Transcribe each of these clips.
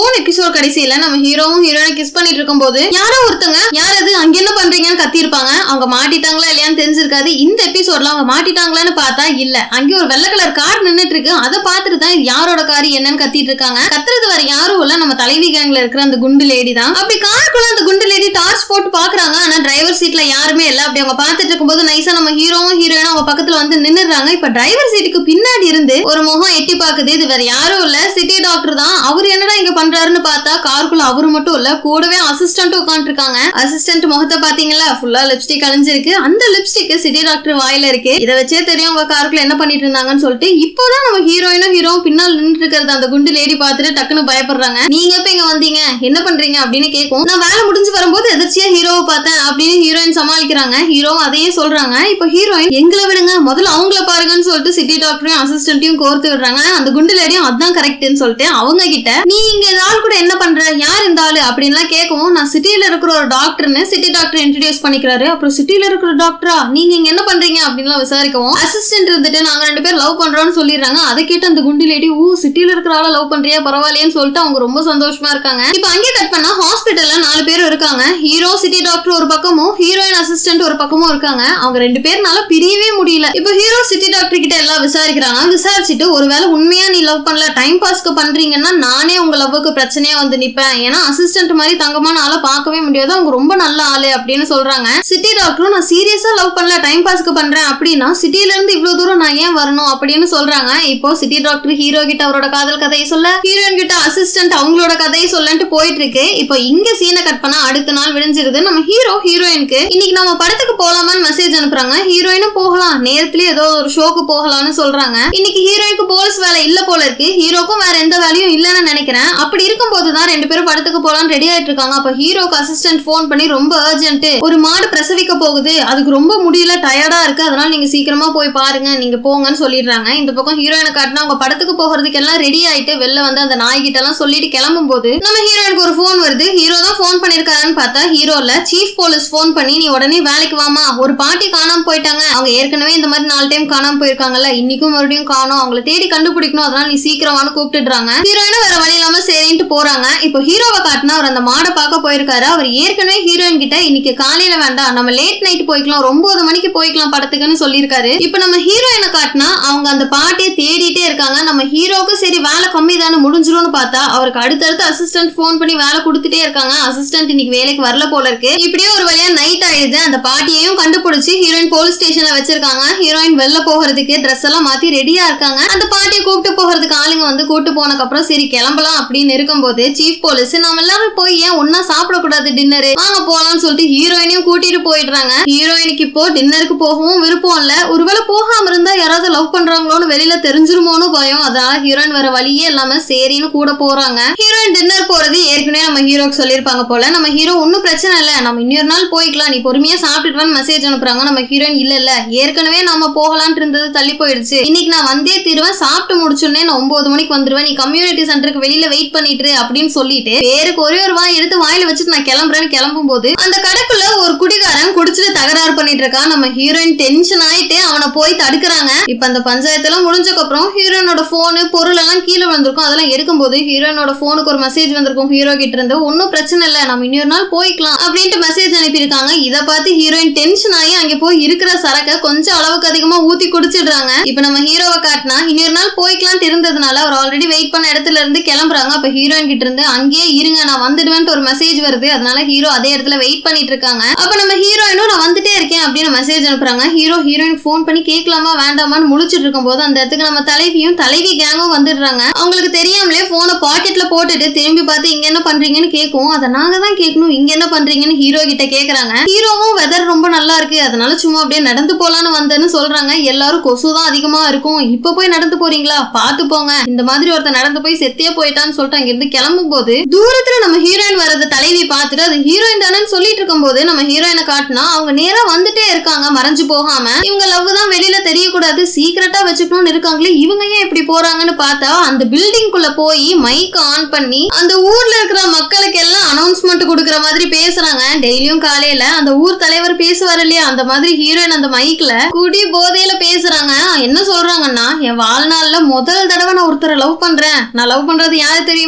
போன எபிசோட் கடைசியில நம்ம ஹீரோவும் ஹீரோயினை கிஸ் பண்ணிட்டு இருக்கும்போது யாரோ ஒருத்தங்க யார் அது அங்க என்ன பண்றீங்கன்னு கத்திருப்பாங்க அவங்க மாட்டிட்டாங்களா இல்லையான்னு தெரிஞ்சிருக்காது இந்த எபிசோட்ல அவங்க மாட்டிட்டாங்களான்னு பார்த்தா இல்ல அங்கே ஒரு வெள்ளை கலர் கார் நின்னுட்டு இருக்கு அதை பார்த்துட்டு தான் இது யாரோட கார் என்னன்னு கத்திட்டு இருக்காங்க கத்துறது வேற யாரும் இல்ல நம்ம தலைவி கேங்ல இருக்கிற அந்த குண்டு லேடி தான் அப்படி காருக்குள்ள அந்த குண்டு லேடி டார்ச் போட்டு பாக்குறாங்க ஆனா டிரைவர் சீட்ல யாருமே இல்ல அப்படி அவங்க பார்த்துட்டு இருக்கும்போது நைஸா நம்ம ஹீரோவும் ஹீரோயினும் அவங்க பக்கத்துல வந்து நின்னுறாங்க இப்ப டிரைவர் சீட்டுக்கு பின்னாடி இருந்து ஒரு முகம் எட்டி பாக்குது இது வேற யாரும் இல்ல சிட்டி டாக்டர் தான் அவர் என்னடா இங்க பண்றாருன்னு பார்த்தா காருக்குள்ள அவரு மட்டும் இல்ல கூடவே அசிஸ்டன்ட் உட்காந்துருக்காங்க அசிஸ்டன்ட் முகத்தை பாத்தீங்களா ஃபுல்லா லிப்ஸ்டிக் அழிஞ்சிருக்கு அந்த லிப்ஸ்டிக் சிட்டி டாக்டர் வாயில இருக்கு இதை வச்சே தெரியும் உங்க காருக்குள்ள என்ன பண்ணிட்டு இருந்தாங்கன்னு சொல்லிட்டு இப்போதான் நம்ம ஹீரோயினும் ஹீரோவும் பின்னால் நின்றுட்டு இருக்கிறது அந்த குண்டு லேடி பார்த்துட்டு டக்குன்னு பயப்படுறாங்க நீங்க எப்ப இங்க வந்தீங்க என்ன பண்றீங்க அப்படின்னு கேட்கும் நான் வேலை முடிஞ்சு வரும்போது எதிர்ச்சியா ஹீரோவை பார்த்தேன் அப்படின்னு ஹீரோயின் சமாளிக்கிறாங்க ஹீரோவும் அதையே சொல்றாங்க இப்போ ஹீரோயின் எங்களை விடுங்க முதல்ல அவங்கள பாருங்கன்னு சொல்லிட்டு சிட்டி டாக்டரையும் அசிஸ்டன்ட்டையும் கோர்த்து விடுறாங்க அந்த குண்டு லேடியும் அதான் கரெக்ட்னு சொல்லிட்டு அவங்க கிட்ட நீ இங்க இந்த ஆள் கூட என்ன பண்ற யார் இந்த ஆளு அப்படின்லாம் கேட்கவும் நான் சிட்டில இருக்கிற ஒரு டாக்டர்னு சிட்டி டாக்டர் இன்ட்ரடியூஸ் பண்ணிக்கிறாரு அப்புறம் சிட்டில இருக்கிற டாக்டரா நீங்க இங்க என்ன பண்றீங்க அப்படின்லாம் விசாரிக்கவும் அசிஸ்டன்ட் இருந்துட்டு நாங்க ரெண்டு பேரும் லவ் பண்றோம்னு சொல்லிடுறாங்க அதை கேட்டு அந்த குண்டு லேடி ஓ சிட்டில இருக்கிற ஆள லவ் பண்றியா பரவாயில்லையேன்னு சொல்லிட்டு அவங்க ரொம்ப சந்தோஷமா இருக்காங்க இப்போ அங்கே கட் பண்ணா ஹாஸ்பிட்டல்ல நாலு பேர் இருக்காங்க ஹீரோ சிட்டி டாக்டர் ஒரு பக்கமும் ஹீரோயின் அசிஸ்டன்ட் ஒரு பக்கமும் இருக்காங்க அவங்க ரெண்டு பேர்னால பிரியவே முடியல இப்போ ஹீரோ சிட்டி டாக்டர் கிட்ட எல்லாம் விசாரிக்கிறாங்க விசாரிச்சுட்டு ஒருவேளை உண்மையா நீ லவ் பண்ணல டைம் பாஸ்க்கு பண்றீங்கன்னா நானே உங்க லவ்வுக்கு பிரச்சனையா வந்து நிப்பேன் ஏன்னா அசிஸ்டன்ட் மாதிரி தங்கமான ஆளை பார்க்கவே முடியாது அவங்க ரொம்ப நல்ல ஆளு அப்படின்னு சொல்றாங்க சிட்டி டாக்டரும் நான் சீரியஸா லவ் பண்ணல டைம் பாஸ்க்கு பண்றேன் அப்படின்னா சிட்டில இருந்து இவ்வளவு தூரம் நான் ஏன் வரணும் அப்படின்னு சொல்றாங்க இப்போ சிட்டி டாக்டர் ஹீரோ கிட்ட அவரோட காதல் கதையை சொல்ல ஹீரோயின் கிட்ட அசிஸ்டன்ட் அவங்களோட கதையை சொல்லன்ட்டு போயிட்டு இருக்கு இப்போ இங்க சீனை கட் பண்ணா அடுத்த நாள் விடிஞ்சிருது நம்ம ஹீரோ ஹீரோயினுக்கு இன்னைக்கு நம்ம படத்துக்கு போலாமான்னு மெசேஜ் அனுப்புறாங்க ஹீரோயினும் போகலாம் நேரத்துலயே ஏதோ ஒரு ஷோக்கு போகலாம்னு சொல்றாங்க இன்னைக்கு ஹீரோயினுக்கு போலீஸ் வேலை இல்ல போல இருக்கு ஹீரோக்கும் வேற எந்த வேலையும் இல்லைன்னு நினைக்கிறேன் அப்படி இருக்கும்போது தான் ரெண்டு பேரும் படத்துக்கு போலாம் ரெடி ஆயிட்டு இருக்காங்க அப்ப ஹீரோக்கு அசிஸ்டன்ட் ஃபோன் பண்ணி ரொம்ப அர்ஜென்ட் ஒரு மாடு பிரசவிக்க போகுது அதுக்கு ரொம்ப முடியல டயர்டா இருக்கு அதனால நீங்க சீக்கிரமா போய் பாருங்க நீங்க போங்கன்னு சொல்லிடுறாங்க இந்த பக்கம் ஹீரோயினை காட்டினா அவங்க படத்துக்கு போகிறதுக்கு எல்லாம் ரெடி ஆயிட்டு வெளில வந்து அந்த நாய்கிட்ட எல்லாம் சொல்லிட்டு கிளம்பும் போது நம்ம ஹீரோயினுக்கு ஒரு ஃபோன் வருது ஹீரோ தான் ஃபோன் பண்ணிருக்காருன்னு பார்த்தா ஹீரோல சீஃப் போலீஸ் ஃபோன் பண்ணி நீ உடனே வேலைக்கு வாமா ஒரு பாட்டி காணாம போயிட்டாங்க அவங்க ஏற்கனவே இந்த மாதிரி நாலு டைம் காணாம போயிருக்காங்கல்ல இன்னைக்கும் மறுபடியும் காணோம் அவங்கள தேடி கண்டுபிடிக்கணும் அதனால நீ சீக்கிரமானு கூப்பிட்டுடுறாங்க ஹீரோயினும் வேற வழி இல்லாம சரின்ட்டு போறாங்க இப்போ ஹீரோவை காட்டினா அவர் அந்த மாடை பார்க்க போயிருக்காரு அவர் ஏற்கனவே ஹீரோயின் கிட்ட இன்னைக்கு காலையில வேண்டாம் நம்ம லேட் நைட் போய்க்கலாம் ரொம்ப ஒன்பது மணிக்கு போய்க்கலாம் படத்துக்குன்னு சொல்லியிருக்காரு இப்போ நம்ம ஹீரோயினை காட்டினா அவங்க அந்த பாட்டியை தேடிட்டே இருக்காங்க நம்ம ஹீரோக்கு சரி வேலை கம்மி தானே முடிஞ்சிரும்னு பார்த்தா அவருக்கு அடுத்தடுத்து அசிஸ்டன்ட் ஃபோன் பண்ணி வேலை கொடுத்துட்டே இருக்காங்க அசிஸ்டன்ட் இன்னைக்கு வேலைக்கு வரல போல இருக்கு இப்படியே ஒரு வழியா நைட் ஆயிடுது அந்த பாட்டியையும் கண்டுபிடிச்சு ஹீரோயின் போலீஸ் ஸ்டேஷன்ல வச்சிருக்காங்க ஹீரோயின் வெளில போகிறதுக்கு ட்ரெஸ் எல்லாம் மாத்தி ரெடியா இருக்காங்க அந்த பாட்டியை கூப்பிட்டு போகிறதுக்கு ஆளுங்க வந்து கூப்பிட்டு போனதுக்கு அப்புறம் சரி கிளம்பலாம் அப்படின்னு இருக்கும்போது சீஃப் போலீஸ் நம்ம எல்லாரும் போய் ஏன் ஒன்னா சாப்பிடக்கூடாது டின்னரு வாங்க போலாம்னு சொல்லிட்டு ஹீரோயினையும் கூட்டிட்டு போயிடுறாங்க ஹீரோயினுக்கு இப்போ டின்னருக்கு போகவும் விருப்பம் இல்ல ஒருவேளை போகாம இருந்தா யாராவது லவ் பண்றாங்களோன்னு வெளியில தெரிஞ்சிருமோன்னு பயம் அதனால ஹீரோயின் வேற வழியே இல்லாம சரின்னு கூட போறாங்க ஹீரோயின் டின்னர் போறது ஏற்கனவே நம்ம ஹீரோக்கு சொல்லியிருப்பாங்க போல நம்ம ஹீரோ ஒன்னும் பிரச்சனை இல்ல நம்ம இன்னொரு நாள் போய்க்கலாம் நீ பொறுமையா சாப்பிட்டுட்டு மெசேஜ் அனுப்புறாங்க நம்ம ஹீரோயின் இல்ல இல்ல ஏற்கனவே நம்ம போகலான்ட்டு இருந்தது தள்ளி போயிடுச்சு இன்னைக்கு நான் வந்தே தீருவேன் சாப்பிட்டு முடிச்சோடனே நான் ஒன்பது மணிக்கு வந்துருவேன் நீ கம்யூனிட்டி சென்டருக்கு வெளியில வெயிட் பண்ணிட்டு இரு அப்படின்னு சொல்லிட்டு பேருக்கு ஒரே ஒரு வாய் எடுத்து வாயில வச்சுட்டு நான் கிளம்புறேன்னு கிளம்பும் போது அந்த கடைக்குள்ள ஒரு குடிகாரன் குடிச்சிட்டு தகராறு பண்ணிட்டு இருக்கான் நம்ம ஹீரோயின் டென்ஷன் ஆயிட்டு அவனை போய் தடுக்கிறாங்க இப்ப அந்த பஞ்சாயத்தெல்லாம் முடிஞ்சதுக்கு அப்புறம் ஹீரோயினோட போனு பொருள் எல்லாம் கீழே வந்திருக்கும் அதெல்லாம் எடுக்கும்போது ஹீரோயினோட போனுக்கு ஒரு மெசேஜ் வந்திருக்கும் ஹீரோ கிட்ட இருந்து ஒன்னும் பிரச்சனை இல்ல நம்ம இன்னொரு நாள் போய்க்கலாம் அப்படின்ட்டு மெசேஜ் அனுப்பியிருக்காங்க இதை பார்த்து ஹீரோயின் டென்ஷன் ஆகி அங்க போய் இருக்கிற சரக்க கொஞ்சம் அளவுக்கு அதிகமா ஊத்தி குடிச்சிடுறாங்க இப்ப நம்ம ஹீரோவை காட்டினா இன்னொரு நாள் போய்க்கலான்ட்டு இருந்ததுனால அவர் ஆல்ரெடி வெயிட் பண்ண இடத்துல இருந்து கிளம்புறாங்க அப்ப ஹீரோயின் கிட்ட இருந்து அங்கேயே இருங்க நான் வந்துடுவேன்ட்டு ஒரு மெசேஜ் வருது அதனால ஹீரோ அதே இடத்துல வெயிட் பண்ணிட்டு இருக்காங்க அப்ப நம்ம ஹீரோயினும் நான் வந்துட்டே இருக்கேன் அப்படின்னு மெசேஜ் அனுப்புறாங்க ஹீரோ ஹீரோயின் ஃபோன் பண்ணி கேட்கலாமா வேண்டாமான்னு முழிச்சிட்டு இருக்கும்போது அந்த இடத்துக்கு நம்ம தலைவியும் தலைவி கேங்கும் வந்துடுறாங்க அவங்களுக்கு தெரியாமலே போனை பாக்கெட்ல போட்டுட்டு திரும்பி பார்த்து இங்க என்ன பண்றீங்கன்னு கேட்கும் அதை நாங்க தான் கேட்கணும் இங்க என்ன பண்றீங்கன்னு ஹீரோ கிட்ட கேக்குறாங்க ஹீரோவும் வெதர் ரொம்ப நல்லா இருக்கு அதனால சும்மா அப்படியே நடந்து போலான்னு வந்தேன்னு சொல்றாங்க எல்லாரும் கொசு தான் அதிகமா இருக்கும் இப்ப போய் நடந்து போறீங்களா பாத்து போங்க இந்த மாதிரி ஒருத்தர் நடந்து போய் செத்தே போயிட்டான்னு சொல்லிட்டு அங்கிருந்து கிளம்பும் போது தூரத்துல நம்ம ஹீரோயின் வரது தலைவி பார்த்துட்டு அது ஹீரோயின் தானேன்னு சொல்லிட்டு இருக்கும்போது நம்ம ஹீரோயினை காட்டினா அவங்க நேரா வந்துட்டே இருக்காங்க மறைஞ்சு போகாம இவங்க லவ் தான் வெளியில தெரியக்கூடாது சீக்கிரட்டா வச்சுக்கணும்னு இருக்காங்களே இவங்க ஏன் இப்படி போறாங்கன்னு பார்த்தா அந்த பில்டிங் குள்ள போய் மைக் ஆன் பண்ணி அந்த ஊர்ல இருக்கிற மக்களுக்கு எல்லாம் அனௌன்ஸ்மெண்ட் கொடுக்குற மாதிரி பேசுறாங்க டெய்லியும் காலையில அந்த ஊர் தலைவர் பேசுவார் இல்லையா அந்த மாதிரி ஹீரோயின் அந்த மைக்ல குடி போதையில பேசுறாங்க என்ன சொல்றாங்கன்னா என் வாழ்நாள்ல முதல் தடவை நான் ஒருத்தரை லவ் பண்றேன் நான் லவ் பண்றது யாரு தெரியுமா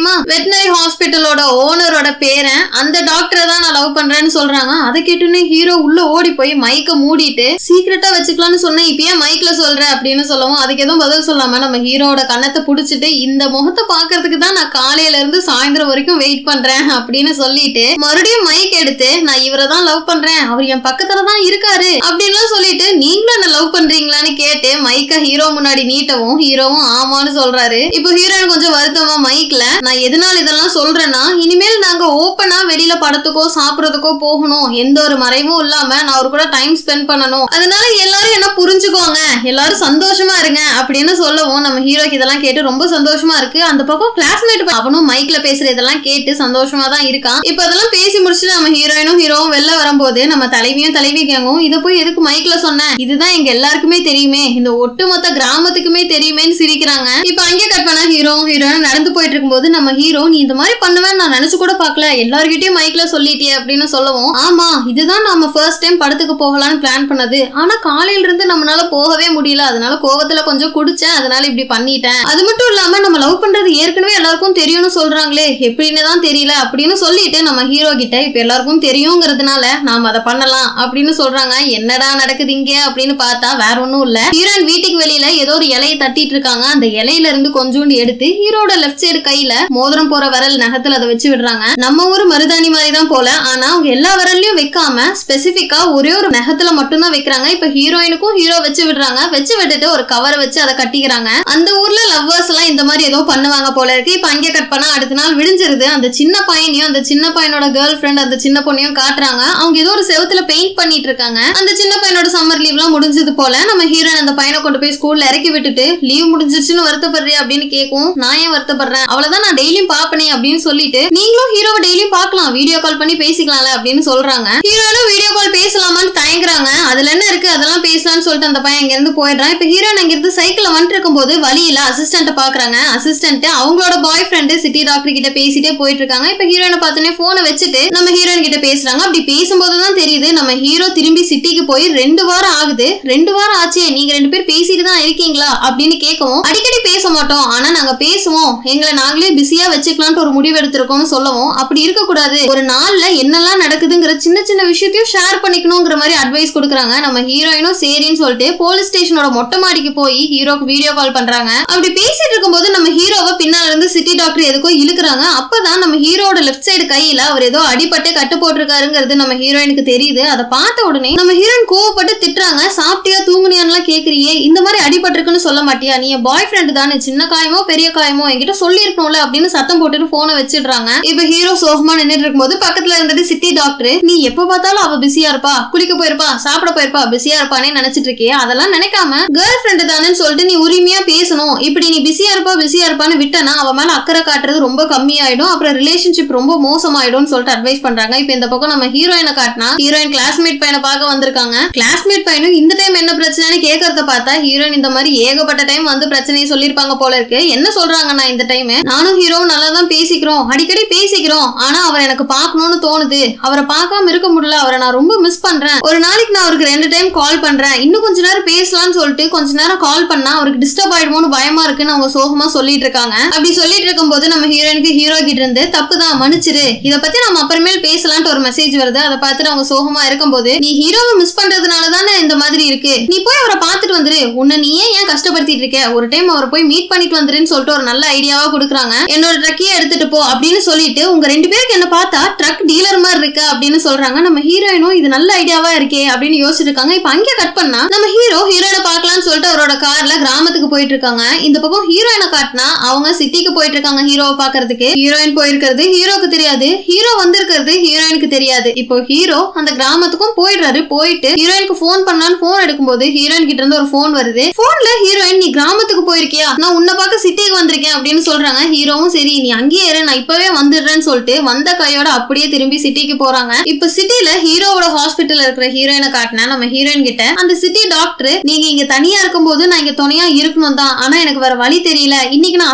தெரியுமா வெட்டினரி ஹாஸ்பிட்டலோட ஓனரோட பேரன் அந்த டாக்டரை தான் நான் லவ் பண்றேன்னு சொல்றாங்க அதை கேட்டுன்னு ஹீரோ உள்ள ஓடி போய் மைக்க மூடிட்டு சீக்கிரட்டா வச்சுக்கலாம்னு சொன்னேன் இப்ப ஏன் மைக்ல சொல்ற அப்படின்னு சொல்லவும் அதுக்கு எதுவும் பதில் சொல்லாம நம்ம ஹீரோவோட கண்ணத்தை புடிச்சிட்டு இந்த முகத்தை பாக்குறதுக்கு தான் நான் காலையில இருந்து சாயந்தரம் வரைக்கும் வெயிட் பண்றேன் அப்படின்னு சொல்லிட்டு மறுபடியும் மைக் எடுத்து நான் இவரை தான் லவ் பண்றேன் அவர் என் பக்கத்துல தான் இருக்காரு அப்படின்லாம் சொல்லிட்டு நீங்களும் என்ன லவ் பண்றீங்களான்னு கேட்டு மைக்க ஹீரோ முன்னாடி நீட்டவும் ஹீரோவும் ஆமான்னு சொல்றாரு இப்போ ஹீரோயின் கொஞ்சம் வருத்தமா மைக்ல நான் எதனால இதெல்லாம் சொல்றேன்னா இனிமேல் நாங்க ஓப்பனா வெளியில படத்துக்கோ சாப்பிடறதுக்கோ போகணும் எந்த ஒரு மறைவும் இல்லாம நான் அவர் கூட டைம் ஸ்பெண்ட் பண்ணணும் அதனால எல்லாரும் என்ன புரிஞ்சுக்கோங்க எல்லாரும் சந்தோஷமா இருங்க அப்படின்னு சொல்லவும் நம்ம ஹீரோக்கு இதெல்லாம் கேட்டு ரொம்ப சந்தோஷமா இருக்கு அந்த பக்கம் கிளாஸ்மேட் அவனும் மைக்ல பேசுற இதெல்லாம் கேட்டு சந்தோஷமா தான் இருக்கான் இப்ப அதெல்லாம் பேசி முடிச்சுட்டு நம்ம ஹீரோயினும் ஹீரோவும் வெளில வரும்போது நம்ம தலைவியும் தலைவி கேங்கும் இதை போய் எதுக்கு மைக்ல சொன்னேன் இதுதான் எங்க எல்லாருக்குமே தெரியுமே இந்த ஒட்டுமொத்த கிராமத்துக்குமே தெரியுமேன்னு சிரிக்கிறாங்க இப்ப அங்கே கட் பண்ணா ஹீரோவும் ஹீரோயின் நடந்து போயிட்டு இருக்கும்போது நம்ம ஹீரோ நீ இந்த மாதிரி பண்ணுவேன்னு நான் நினைச்சு கூட பார்க்கல எல்லார்கிட்டயும் மைக்ல சொல்லிட்டியே அப்படின்னு சொல்லவும் ஆமா இதுதான் நம்ம ஃபர்ஸ்ட் டைம் படத்துக்கு போகலாம்னு பிளான் பண்ணது ஆனா காலையில இருந்து நம்மளால போகவே முடியல அதனால கோவத்துல கொஞ்சம் குடிச்சேன் அதனால இப்படி பண்ணிட்டேன் அது மட்டும் இல்லாம நம்ம லவ் பண்றது ஏற்கனவே எல்லாருக்கும் தெரியும்னு சொல்றாங்களே எப்படின்னு தான் தெரியல அப்படின்னு சொல்லிட்டு நம்ம ஹீரோ கிட்ட இப்ப எல்லாருக்கும் தெரியுங்கிறதுனால நாம அதை பண்ணலாம் அப்படின்னு சொல்றாங்க என்னடா நடக்குது இங்க அப்படின்னு பார்த்தா வேற ஒண்ணும் இல்ல ஹீரோயின் வீட்டுக்கு வெளியில ஏதோ ஒரு இலையை தட்டிட்டு இருக்காங்க அந்த இலையில இருந்து கொஞ்சோண்டு எடுத்து ஹீரோட லெஃப்ட் சைடு கையில மோதிரம் போற விரல் நகத்துல அதை வச்சு விடுறாங்க நம்ம ஊர் மருதாணி மாதிரி தான் போல ஆனா அவங்க எல்லா விரல்லையும் வைக்காம ஸ்பெசிபிக்கா ஒரே ஒரு நகத்துல மட்டும்தான் வைக்கிறாங்க இப்ப ஹீரோயினுக்கும் ஹீரோ வச்சு விடுறாங்க வச்சு விட்டுட்டு ஒரு கவர் வச்சு அதை கட்டிக்கிறாங்க அந்த ஊர்ல லவ்வர்ஸ் எல்லாம் இந்த மாதிரி ஏதோ பண்ணுவாங்க போல இருக்கு இப்ப அங்கே கட் பண்ணா அடுத்த நாள் விடிஞ்சிருது அந்த சின்ன பையனையும் அந்த சின்ன பையனோட கேர்ள் ஃப்ரெண்ட் அந்த சின்ன பொண்ணையும் காட்டுறாங்க அவங்க ஏதோ ஒரு செவத்துல பெயிண்ட் பண்ணிட்டு இருக்காங்க அந்த சின்ன பையனோட சம்மர் லீவ் எல்லாம் முடிஞ்சது போல நம்ம ஹீரோயின் அந்த பையனை கொண்டு போய் ஸ்கூல்ல இறக்கி விட்டுட்டு லீவ் முடிஞ்சிருச்சுன்னு வருத்தப்படுறியா அப்படின்னு கேட்கும் நான் ஏன் வருத்தப்படுறேன் அவ்வளவுதான் நான் டெய்லியும் பாப்பனே அப்படின்னு சொல்லிட்டு நீங்களும் ஹீரோவை டெய்லியும் பார்க்கலாம் வீடியோ கால் பண்ணி பேசிக்கலாம்ல அப்படின்னு சொல்றாங்க ஹீரோயினும் வீடியோ கால் பேசலாமான்னு தயங்குறாங்க அதுல என்ன இருக்கு அதெல்லாம் பேசலாம்னு சொல்லிட்டு அந்த பையன் இங்க இருந்து போயிடுறான் இப்ப ஹீரோயின் அங்க இருந்து சைக்கிள்ல வந்துட்டு இருக்கும்போது வழியில அசிஸ்டன்ட் பாக்குறாங்க அசிஸ்டன்ட் அவங்களோட பாய் ஃப்ரெண்டு சிட்டி டாக்டர் கிட்ட பேசிட்டே போயிட்டு இருக்காங்க இப்ப ஹீரோயினை பார்த்தோன்னே போனை வச்சுட்டு நம்ம ஹீரோயின் கிட்ட பேசுறாங்க அப்படி பேசும்போது தான் தெரியுது நம்ம ஹீரோ திரும்பி சிட்டிக்கு போய் ரெண்டு வாரம் ஆகுது ரெண்டு வாரம் ஆச்சே நீங்க ரெண்டு பேர் பேசிட்டு தான் இருக்கீங்களா அப்படின்னு கேட்கவும் அடிக்கடி பேச மாட்டோம் ஆனா நாங்க பேசுவோம் எங்களை நாங்களே பிஸியா வச்சுக்கலாம்னு ஒரு முடிவு எடுத்திருக்கோம்னு சொல்லவும் அப்படி இருக்க கூடாது ஒரு நாள்ல என்னெல்லாம் நடக்குதுங்கிற சின்ன சின்ன விஷயத்தையும் ஷேர் பண்ணிக்கணுங்கிற மாதிரி அட்வைஸ் கொடுக்குறாங்க நம்ம ஹீரோயினும் சரின்னு சொல்லிட்டு போலீஸ் ஸ்டேஷனோட மொட்டை மாடிக்கு போய் ஹீரோக்கு வீடியோ கால் பண்றாங்க அப்படி பேசிட்டு இருக்கும்போது நம்ம ஹீரோவை பின்னால இருந்து சிட்டி டாக்டர் எதுக்கோ இழுக்குறாங்க அப்பதான் நம்ம ஹீரோட லெஃப்ட் சைடு கையில அவர் ஏதோ அடிபட்டு கட்டு போட்டிருக்காருங்கிறது நம்ம ஹீரோயினுக்கு தெரியுது அதை பார்த்த உடனே நம்ம ஹீரோயின் கோவப்பட்டு திட்டுறாங்க சாப்பிட்டியா தூங்குனியான்லாம் கேக்குறியே இந்த மாதிரி அடிபட்டிருக்குன்னு சொல்ல மாட்டியா நீ பாய் ஃப்ரெண்டு தானே சின்ன காயமோ பெரிய காயமோ என்கிட்ட சொல்லியிருக்கணும்ல அப்படின்னு சத்தம் போட்டுட்டு போனை வச்சிடுறாங்க இப்ப ஹீரோ சோகமா நின்னுட்டு இருக்கும்போது பக்கத்துல இருந்துட்டு சிட்டி டாக்டர் நீ எப்ப பார்த்தாலும் அவ பிஸியா இருப்பா குளிக்க போயிருப்பா சாப்பிட போயிருப்பா பிஸியா இருப்பானே நினைச்சிட்டு இருக்கியே அதெல்லாம் நினைக்காம கேர்ள் ஃப்ரெண்டு தானேன்னு சொல்லிட்டு நீ உரிமையா பேசணும் இப்படி நீ பிஸியா இருப்பா பிஸியா இருப்பான்னு விட்டனா அவ மேல அக்கறை காட்டுறது ரொம்ப கம்மியாயிடும் அப்புறம் ரிலேஷன்ஷிப் ரொம்ப மோசமாயிடும்னு சொல்லிட்டு அட்வைஸ் பண்றாங்க இப்ப இந்த பக்கம் நம்ம ஹீரோயினை காட்டினா ஹீரோயின் கிளாஸ்மேட் பையனை பார்க்க வந்திருக்காங்க கிளாஸ்மேட் பையனும் இந்த டைம் என்ன பிரச்சனைன்னு கேட்கறத பார்த்தா ஹீரோயின் இந்த மாதிரி ஏகப்பட்ட டைம் வந்து பிரச்சனையை சொல்லியிருப்பாங்க போல இருக்கு என்ன சொல்றாங்கன்னா இந்த டைம் நானும் ஹீரோவும் நல்லா தான் பேசிக்கிறோம் அடிக்கடி பேசிக்கிறோம் ஆனா அவர் எனக்கு பார்க்கணும்னு தோணுது அவரை பார்க்காம இருக்க முடியல அவரை நான் ரொம்ப மிஸ் பண்றேன் ஒரு நாளைக்கு நான் அவருக்கு ரெண்டு டைம் கால் பண்றேன் இன்னும் கொஞ்ச நேரம் பேசலாம்னு சொல்லிட்டு கொஞ்ச நேரம் கால் பண்ணா அவருக்கு டிஸ்டர்ப் ஆயிடுமோன்னு பயமா இருக்குன்னு அவங்க சோகமா சொல்லிட்டு இருக்காங்க அப்படி சொல்லிட்டு இருக்கும்போது நம்ம ஹீரோயினுக்கு ஹீரோ கிட்ட இருந்து தப்பு தான் மன்னிச்சிரு இத பத்தி நம்ம அப்புறமேல் பேசலான்ட்டு ஒரு மெசேஜ் வருது அதை பார்த்துட்டு அவங்க சோகமா இருக்கும்போது நீ ஹீரோவை மிஸ் பண்றதுனால தானே இந்த மாதிரி இருக்கு நீ போய் அவரை பார்த்துட்டு வந்துரு உன்னை நீ ஏன் ஏன் கஷ்டப்படுத்திட்டு இருக்க ஒரு டைம் அவரை போய் மீட் பண்ணிட்டு வந்துருன்னு சொல்லிட்டு ஒரு நல்ல ஐடியாவா கொடுக்குறாங்க என்னோட ட்ரக்கையே எடுத்துட்டு போ அப்படின்னு சொல்லிட்டு உங்க ரெண்டு பேருக்கு என்ன பார்த்தா ட்ரக் டீலர் மாதிரி இருக்கு அப்படின்னு சொல்றாங்க நம்ம ஹீரோயினும் இது நல்ல ஐடியாவா இருக்கே அப்படின்னு யோசிச்சிட்டு இருக்காங்க இப்ப அங்கே கட் பண்ணா நம்ம ஹீரோ ஹீரோயினை பார்க்கலாம்னு சொல்லிட்டு அவரோட கார்ல கிராமத்துக்கு போயிட்டு இருக்காங்க இந்த பக்கம் ஹீரோயினை காட்டினா அவங்க சிட்டிக்கு போயிட்டு இருக்காங்க ஹீரோவை பாக்குறதுக்கு ஹீரோயின் போயிருக்கிறது ஹீரோக்கு தெரியாது ஹீரோ வந்திருக்கிறது ஹீரோயினுக்கு தெரியாது இப்போ ஹீரோ அந்த கிராமத்துக்கும் போயிடுறாரு போயிட்டு ஹீரோயினுக்கு ஃபோன் பண்ணலான்னு ஃபோன் எடுக்கும்போது ஹீரோயின் கிட்ட இருந்து ஒரு ஃபோன் வருது போன்ல ஹீரோயின் நீ கிராமத்துக்கு போயிருக்கியா நான் உன்னை பார்க்க சிட்டிக்கு வந்திருக்கேன் அப்படின்னு சொல்றாங்க ஹீரோவும் சரி நீ அங்கேயே இரு நான் இப்பவே வந்துடுறேன்னு சொல்லிட்டு வந்த கையோட அப்படியே திரும்பி சிட்டிக்கு போறாங்க இப்ப சிட்டில ஹீரோவோட ஹாஸ்பிட்டல் இருக்கிற ஹீரோயினை காட்டினா நம்ம ஹீரோயின் கிட்ட அந்த சிட்டி டாக்டர் நீங்க இங்க தனியா இருக்கும்போது நான் இங்க துணையா இருக்கணும் தான் ஆனா எனக்கு வேற வழி தெரியல இன்னைக்கு நான் அசிஸ்டன்ட்ட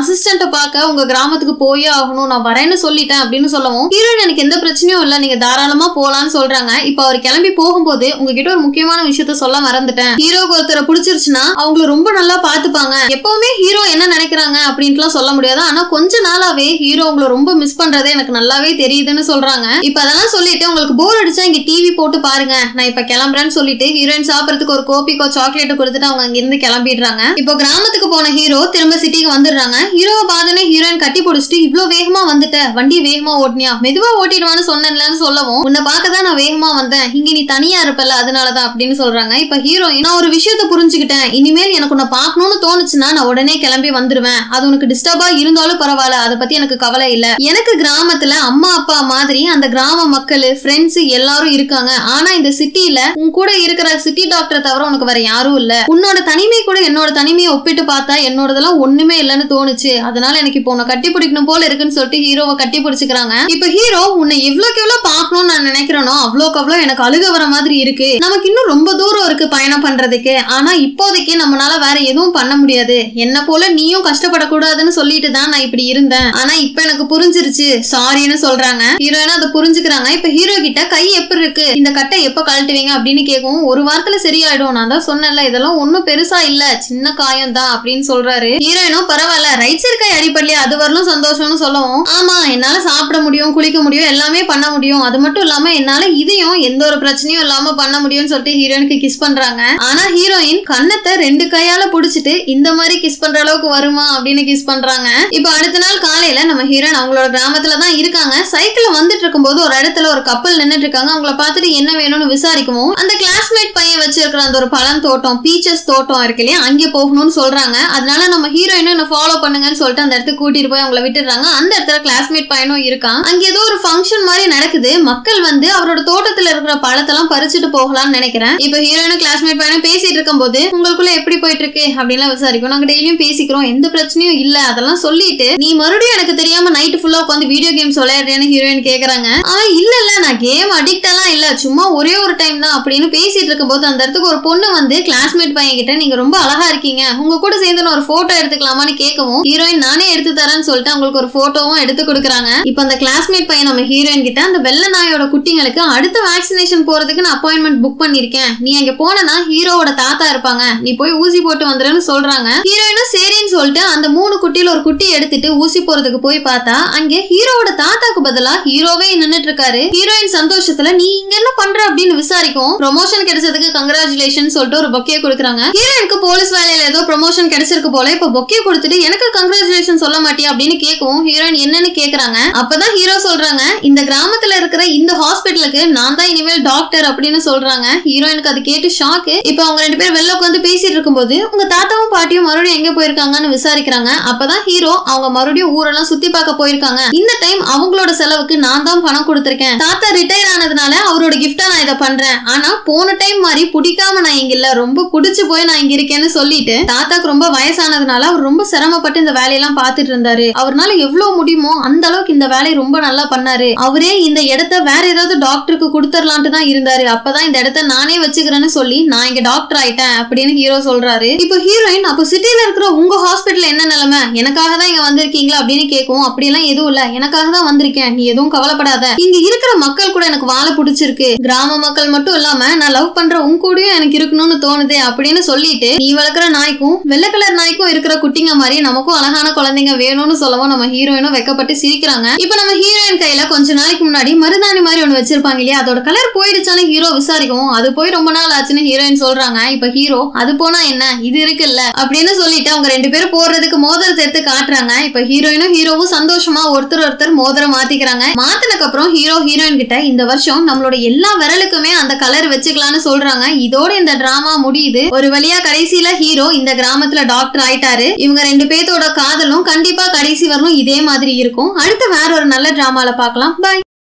பார்க்க உங்க கிராமத்துக்கு போயே ஆகணும் நான் வரேன்னு சொல்லிட்டேன் அப்படின்னு சொல்லவும் ஹீரோயின் எனக்கு எந்த பிரச்சனையும் இல்ல நீங்க தாராளமா போலான்னு சொல்றாங்க இப்ப அவர் கிளம்பி போகும்போது உங்ககிட்ட ஒரு முக்கியமான விஷயத்த சொல்ல மறந்துட்டேன் ஹீரோக்கு ஒருத்தரை பிடிச்சிருச்சுன்னா அவங்கள ரொம்ப நல்லா பாத்துப்பாங்க எப்பவுமே ஹீரோ என்ன நினைக்கிறாங்க அப்படின்ட்டுலாம் சொல்ல முடியாது ஆனா கொஞ்ச நாளாவே ஹீரோ உங்களை ரொம்ப மிஸ் பண்றதே எனக்கு நல்லாவே தெரியுதுன்னு சொல்றாங்க இப்ப அதெல்லாம் சொல்லிட்டு உங்களுக்கு போர் அடிச்சா இங்க டிவி போட்டு பாருங்க நான் இப்ப கிளம்புறேன்னு சொல்லிட்டு ஹீரோயின் சாப்பிடறதுக்கு ஒரு கோபிக்கோ சாக்லேட் கொடுத்துட்டு அவங்க அங்க இருந்து கிளம்பிடுறாங்க இப்போ கிராமத்துக்கு போன ஹீரோ திரும்ப சிட்டிக்கு வந்துடுறாங்க ஹீரோவை பார்த்தோன்னே ஹீரோயின் கட்டி பிடிச்சிட்டு இவ்ளோ வேகமா வந்துட்ட வண்டி வேகமா ஓட்டினியா மெதுவா ஓட்டிடுவான்னு சொன்னேன்லன்னு சொல்லவும் உன்னை பார்க்க தான் நான் வேகமா வந்தேன் இங்க நீ தனியா இருப்பல அதனாலதான் அப்படின்னு சொல்றாங்க இப்ப ஹீரோயின் நான் ஒரு விஷயத்த புரிஞ்சுக்கிட்டேன் இனிமேல் எனக்கு உன்னை பார்க்கணும்னு தோணுச்சுன்னா நான் உடனே கிளம்பி வந்துருவேன் அது உனக்கு டிஸ்டர்பா இருந்தாலும் பரவாயில்ல அதை பத்தி எனக்கு கவலை இல்ல எனக்கு கிராமத்துல அம்மா அப்பா மாதிரி அந்த கிராம மக்கள் ஃப்ரெண்ட்ஸ் எல்லாரும் இருக்காங்க ஆனா இந்த சிட்டில உன் கூட இருக்கிற சிட்டி டாக்டரை தவிர உனக்கு வேற யாரும் இல்ல உன்னோட தனிமை கூட என்னோட தனிமையை ஒப்பிட்டு பார்த்தா என்னோடதெல்லாம் ஒண்ணுமே இல்லைன்னு தோணுச்சு அதனால எனக்கு இப்போ உன்னை கட்டி பிடிக்கணும் போல இருக்குன்னு சொல்லிட்டு ஹீரோவை கட்டி பிடிச்சுக்கிறாங்க இப்ப ஹீரோ உன்னை எவ்வளவுக்கு எவ்வளவு பார்க்கணும்னு நான் நினைக்கிறேனோ அவ்வளோக்கு அவ்வளோ எனக்கு அழுக வர மாதிரி இருக்கு நமக்கு இன்னும் ரொம்ப தூரம் இருக்கு பயணம் பண்றதுக்கு ஆனா இப்போதைக்கு நம்மளால வேற எதுவும் பண்ண முடியாது என்ன போல நீயும் கஷ்டப்படக்கூடாதுன்னு சொல்லிட்டு தான் நான் இப்படி இருந்தேன் ஆனா இப்ப எனக்கு புரிஞ்சிருச்சு சாரின்னு சொல்றாங்க ஹீரோயினா அதை புரிஞ்சுக்கிறாங்க இப்ப ஹீரோ கிட்ட கை எப்படி இருக்கு இந்த கட்டை எப்ப கழட்டுவீங்க அப்படின்னு கேட்கவும் ஒரு வாரத்துல சரியாயிடும் நான் தான் சொன்னேன்ல இதெல்லாம் ஒண்ணும் பெருசா இல்ல சின்ன காயம் தான் அப்படின்னு சொல்றாரு ஹீரோயினும் பரவாயில்ல ரைட் சைடு கை அடிப்படலையா அது வரலும் சந்தோஷம்னு சொல்லவும் ஆமா என்னால சாப்பிட முடியும் குளிக்க முடியும் எல்லாமே பண்ண முடியும் அது மட்டும் இல்லாம என்னால இதையும் எந்த ஒரு பிரச்சனையும் இல்லாம பண்ண முடியும்னு சொல்லிட்டு ஹீரோயினுக்கு கிஸ் பண்றாங்க ஆனா ஹீரோயின் கன்னத்தை ரெண்டு கையால புடிச்சிட்டு இந்த மாதிரி கிஸ் பண்ற அளவுக்கு வருமா அப்படின்னு கிஸ் பண்றாங்க இப்ப அடுத்த நாள் காலையில நம்ம ஹீரோயின் அவங்களோட கிராமத்துல தான் இருக்காங்க சைக்கிள்ல வந்துட்டு இருக்கும்போது ஒரு இடத்துல ஒரு கப்பல் நின்னுட்டு இருக்காங்க அவங்கள பார்த்துட்டு என்ன வேணும்னு விசாரிக்கவும் அந்த கிளாஸ்மேட் பையன் வச்சிருக்கிற அந்த ஒரு பழம் தோட்டம் பீச்சஸ் தோட்டம் இருக்கு இல்லையா அங்கே போகணும்னு சொல்றாங்க அதனால நம்ம ஹீரோயினும் என்ன ஃபாலோ பண்ணுங்கன்னு சொல்லிட்டு அந்த இடத்துக்கு கூட்டிட்டு போய் அவங்கள விட்டுடுறாங்க அந்த இடத்துல கிளாஸ்மேட் பையனும் இருக்கான் அங்க ஏதோ ஒரு ஃபங்க்ஷன் மாதிரி நடக்குது மக்கள் வந்து அவரோட தோட்டத்துல இருக்கிற பழத்தெல்லாம் பறிச்சுட்டு போகலாம்னு நினைக்கிறேன் இப்ப ஹீரோயினும் கிளாஸ்மேட் பையனும் பேசிட்டு இருக்கும்போது உங்களுக்குள்ள எப்படி போயிட்டு இருக்கு அப்படின்லாம் விசாரிக்கும் நாங்க டெய்லியும் பேசிக்கிறோம் எந்த பிரச்சனையும் இல்ல அதெல்லாம் சொல்லிட்டு நீ மறுபடியும் எனக்கு தெரியாம நைட் ஃபுல்லா உட்காந்து வீடியோ கேம்ஸ் விளையாடுறேன்னு ஹீரோயின் கேக்குறாங்க அவன் இல்ல இல்ல நான் கேம் அடிக்ட் எல்லாம் இல்ல சும்மா ஒரே ஒரு டைம் தான் அப்படின்னு பேசிட்டு இருக்கும்போது அந்த இடத்துக்கு ஒரு பொண்ணு வந்து கிளாஸ்மேட் பையன் கிட்ட நீங்க ரொம்ப அழகா இருக்கீங்க உங்க கூட சேர்ந்து நான் ஒரு போட்டோ எடுத்துக்கலாமான்னு கேட்கவும் ஹீரோயின் நானே எடுத்து தரேன்னு சொல்லிட்டு அவங்களுக்கு ஒரு போட்டோவும் எடுத்து கொடுக்குறாங்க இப்போ அந்த கிளாஸ்மேட் பையன் நம்ம ஹீரோயின் கிட்ட அந்த வெள்ள நாயோட குட்டிங்களுக்கு அடுத்த வேக்சினேஷன் போறதுக்கு நான் அப்பாயின்மெண்ட் புக் பண்ணிருக்கேன் நீ அங்க போனனா ஹீரோவோட தாத்தா இருப்பாங்க நீ போய் ஊசி போட்டு வந்துருன்னு சொல்றாங்க ஹீரோயினும் சரின்னு சொல்லிட்டு அந்த மூணு குட்டியில ஒரு குட்டி எடுத்துட்டு ஊசி போறதுக்கு போய் பார்த்தா அங்க ஹீரோவோட தாத்தாக்கு பதிலா ஹீரோவே நின்னுட்டு இருக்காரு ஹீரோயின் சந்தோஷத்துல நீ இங்க என்ன பண்ற அப்படின்னு விசாரிக்கும் ப்ரொமோஷன் கிடைச்சதுக்கு கங்க்ராச்சுலேஷன் சொல்லிட்டு ஒரு பொக்கே கொடுக்குறாங்க ஹீரோயினுக்கு போலீஸ் வேலையில ஏதோ ப்ரொமோஷன் கிடைச்சிருக்கு போல இப்ப பொக்கே கொடுத்துட்டு எனக்கு கங்க்ராச்சுலேஷன் சொல்ல மாட்டியா அப்படின்னு கேட்கவும் ஹீரோயின் என்னன்னு கேக்குறாங்க அப்பதான் ஹீரோ சொல்றாங்க இந்த கிராமத்துல இருக்கிற இந்த ஹாஸ்பிட்டலுக்கு நான் தான் இனிமேல் டாக்டர் அப்படின்னு சொல்றாங்க ஹீரோயினுக்கு அது கேட்டு ஷாக்கு இப்ப அவங்க ரெண்டு பேரும் வெளில உட்காந்து பேசிட்டு இருக்கும்போது உங்க தாத்தாவும் பாட்டியும் மறுபடியும் எங்க போயிருக்காங்கன்னு விசாரிக்கிறாங்க அப்பதான் ஹீரோ அவங்க மறுபடியும் ஊரெல்லாம் சுத்தி பார்க்க போயிருக்காங்க இந்த டைம் அவங்களோட செலவுக்கு நான் தான் பணம் கொடுத்திருக்கேன் தாத்தா ரிட்டையர் ஆனதுனால அவரோட கிஃப்டா நான் இதை பண்றேன் ஆனா போன டைம் மாதிரி பிடிக்காம நான் இங்க இல்ல ரொம்ப பிடிச்சு போய் நான் இங்க இருக்கேன்னு சொல்லிட்டு தாத்தாக்கு ரொம்ப வயசானதுனால அவர் ரொம்ப சிரமப்பட்டு இந்த வேலையெல்லாம் பார்த்துட்டு இருந்தாரு அவர்னால எவ்வளவு முடியுமோ அந்த அளவுக்கு இந்த வேலையை ரொம்ப நல்லா பண்ணாரு அவரே இந்த இடத்த வேற ஏதாவது டாக்டருக்கு கொடுத்துடலான்ட்டு தான் இருந்தாரு அப்பதான் இந்த இடத்த நானே வச்சுக்கிறேன்னு சொல்லி நான் இங்க டாக்டர் ஆயிட்டேன் அப்படின்னு ஹீரோ சொல்றாரு இப்போ ஹீரோயின் அப்போ சிட்டில இருக்கிற உங்க ஹாஸ்பிட்டல் என்ன நிலைமை எனக்காக தான் இங்க வந்திருக்கீங்களா அப்படின்னு கேட்கும் அப்படியெல்லாம் எதுவும் இல்ல எனக்காக தான் வந்திருக்கேன் நீ எதுவும் கவலைப்படாத இங்க இருக்கிற மக்கள் கூட எனக்கு வாழ பிடிச்சிருக்கு கிராம மக்கள் மட்டும் இல்லாம நான் லவ் பண்ற உன் கூடயும் எனக்கு இருக்கணும்னு தோணுது அப்படின்னு சொல்லிட்டு நீ வளர்க்குற நாய்க்கும் வெள்ளை கலர் நாய்க்கும் இருக்கிற குட்டிங்க மாதிரி நமக்கும் அழகான குழந்தைங்க வேணும்னு சொல்லவும் நம்ம ஹீரோயினும் வெக்கப்பட்டு சிரிக்கிறாங்க இப்போ நம்ம ஹீரோயின் கையில கொஞ்ச நாளைக்கு முன்னாடி மருதாணி மாதிரி ஒண்ணு வச்சிருப்பாங்க இல்லையா அதோட கலர் போயிடுச்சான்னு ஹீரோ விசாரிக்கவும் அது போய் ரொம்ப நாள் ஆச்சுன்னு ஹீரோயின் சொல்றாங்க இப்ப ஹீரோ அது போனா என்ன இது இருக்குல்ல அப்படின்னு சொல்லிட்டு அவங்க ரெண்டு பேரும் போடுறதுக்கு மோதிரத்தை எடுத்து காட்டுறாங்க இப்ப ஹீரோயினும் ஹீரோவும் சந்தோஷமா ஒருத்தர் ஒருத்தர் மோதிரம் மாத்திக்கிறாங்க மாத்தினக்கு அப்புறம் ஹீரோ ஹீரோயின் கிட்ட இந்த வருஷம் நம்மளோட எல்லா விரலுக்குமே அந்த கலர் வச்சுக்கலாம்னு சொல்றாங்க இதோட இந்த டிராமா முடியுது ஒரு வழியா கடைசியில ஹீரோ இந்த கிராமத்துல டாக்டர் ஆயிட்டாரு இவங்க ரெண்டு பேர்த்தோட காதலும் கண்டிப்பா கடைசி வரலும் இதே மாதிரி இருக்கும் அடுத்து வேற ஒரு நல்ல டிராமால பார்க்கலாம் பாய்